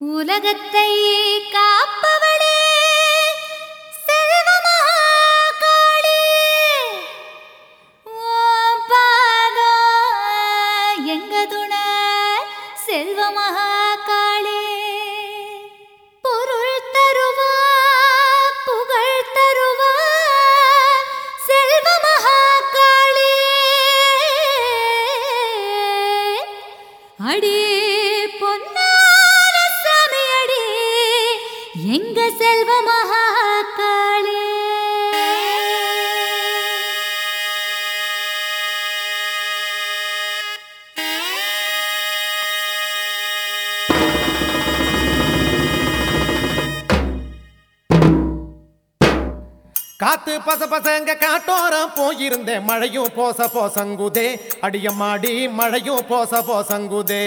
உலகத்தை காப்பவளே செல்வமகாளே உன் பாதம் எங்க துணை செல்வமகாளே பொருள் தருவா புகழ் தருவா செல்வமகாளே அடி பொன்னான சாமி அடி எங்க செல்வ மகாகாளே காத்து பச பசங்க காட்டோரம் போயிருந்தேன் மழையும் போச போசங்குதே அடியம்மாடி மழையும் போச போசங்குதே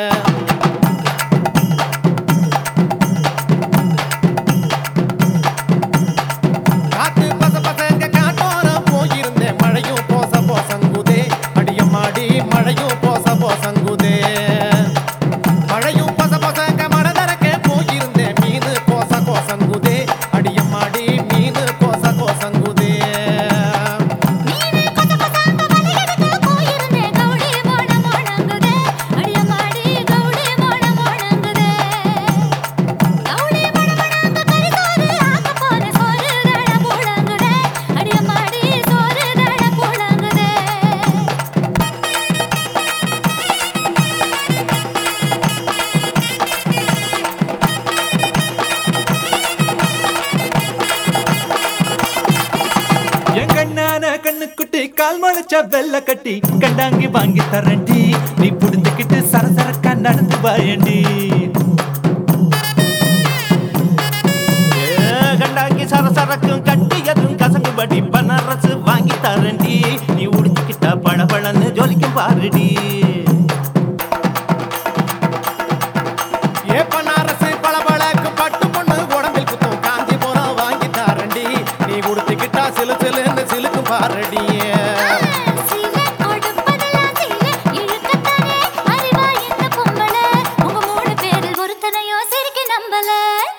காத்து பச பசங்க காட்டோரம் போயிருந்தேன் மழையும் போச போசங்குதே அடியம்மாடி மழையும் போச போசங்குதே மழையும் பச பசங்க மனதரக்க போயிருந்தேன் மீனு கோச கோசங்குதே அடியம்மாடி மீனு கோச கோசங்குதே நீனே கொச கொசாங்க வலையெடுக்க போயிருந்தே கௌடி மோன மோனங்குதே அடியமாடி கௌடி மோன மோனங்குதே கௌடி மோன மோனங்க கரிசோறு ஆக்க போற சோறு தட போடங்குதே அடியமாடி சோறு தட போடங்குதே என் கண்ணான கண்ணுக்குட்டி கால் முளைச்ச வெள்ள கட்டி கண்டாங்கி வாங்கி தரண்டி நீ புடிஞ்சுக்கிட்டு சரசரக்கா நடந்து வாயண்டி ஏ, கண்டாங்கி சரசரக்கும் கட்டியதும் கசங்குபடி பனரசு வாங்கி தரண்டி நீ உடிச்சுக்கிட்டா பளபளன்னு ஜொலிக்கும் பாருடி ஏ பனாரசு பளபளக்கும் பட்டு பொண்ணு உடம்பில் குத்தும் காஞ்சிபுரம் வாங்கி தாரண்டி நீ உடுத்திக்கிட்டா சிலு சிலுன்னு சிலுக்கும் பாரடி சீல கொடுப்பதெல்லாம் சீல இழுக்கத்தானே அறிவா இந்த பொம்பள உங்க மூணு பேரில் ஒருத்தனையோ சிரிக்க நம்பல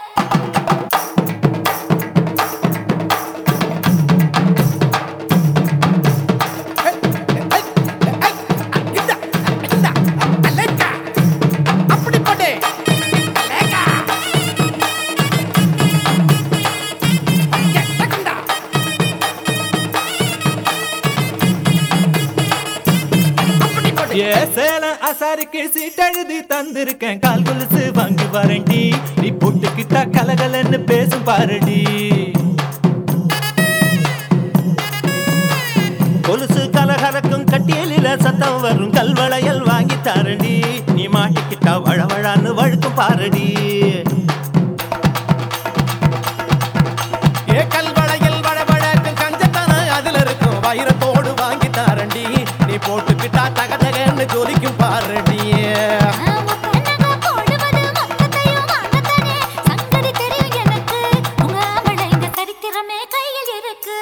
அப்படி போட்டே ஏ சேலம் அசாருக்கு சீட்டெழுதி தந்திருக்கேன் கால் கொலுசு வாங்கி வரண்டி நீ போட்டுக்கிட்டா கலகலன்னு பேசும் பாருடி கொலுசு கலகலக்கும் கட்டியலில சத்தம் வரும் கல்வளையல் வாங்கி தாரடி நீ மாட்டிக்கிட்டா வழவழான்னு வழுக்கும் பாருடி ஏ கல்வளையில் வளவழக்கும் கஞ்சத்தன அதுல இருக்கும் வைரத்தோடு வாங்கி தாரண்டி நீ போட்டுக்கிட்டா தகதகன்னு ஜொலிக்கும் பாரடி முக்கண்ணக போடுவது மொத்தத்தையும் வாங்கத்தானே சங்கடி தெரியும் எனக்கு உங்க ஆம்பளை இந்த சரித்திரமே கையில் இருக்கு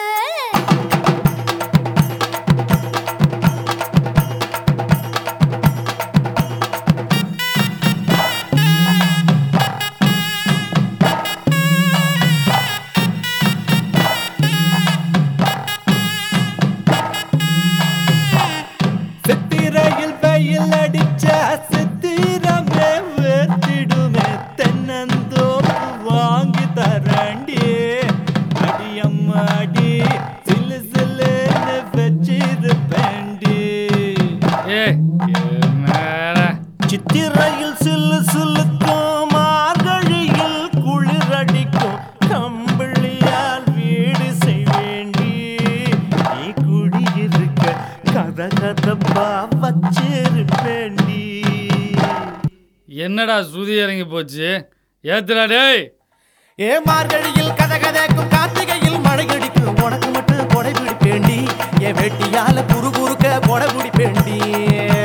சித்திரையில் வெயில் அடிச்ச சித்திரமே வேத்திடுமே தென்னந்தோப்பு வாங்கி தரண்டி அடியம்மாடி சிலு சிலுன்னு வச்சிருப்பேண்டி ஏய் என்னடா சித்திரையில் சில்லு சில்லுக்கும் மார்கழியில் குளிரடிக்கும் கம்பிளியால் வீடு செய்வேண்டி நீ குடியிருக்க கத கதப்பா வச்சிருப்பேண்டி என்னடா சுதி இறங்கி போச்சு ஏத்துடா டேய் ஏ மார்கழியில் கதகதக்கும் கார்த்திகையில் மழை அடிக்கும் உனக்கு மட்டும் கொடை பிடிப்பேண்டி என் வெட்டியால குறு குறுக்க கொடை பிடிப்பேண்டி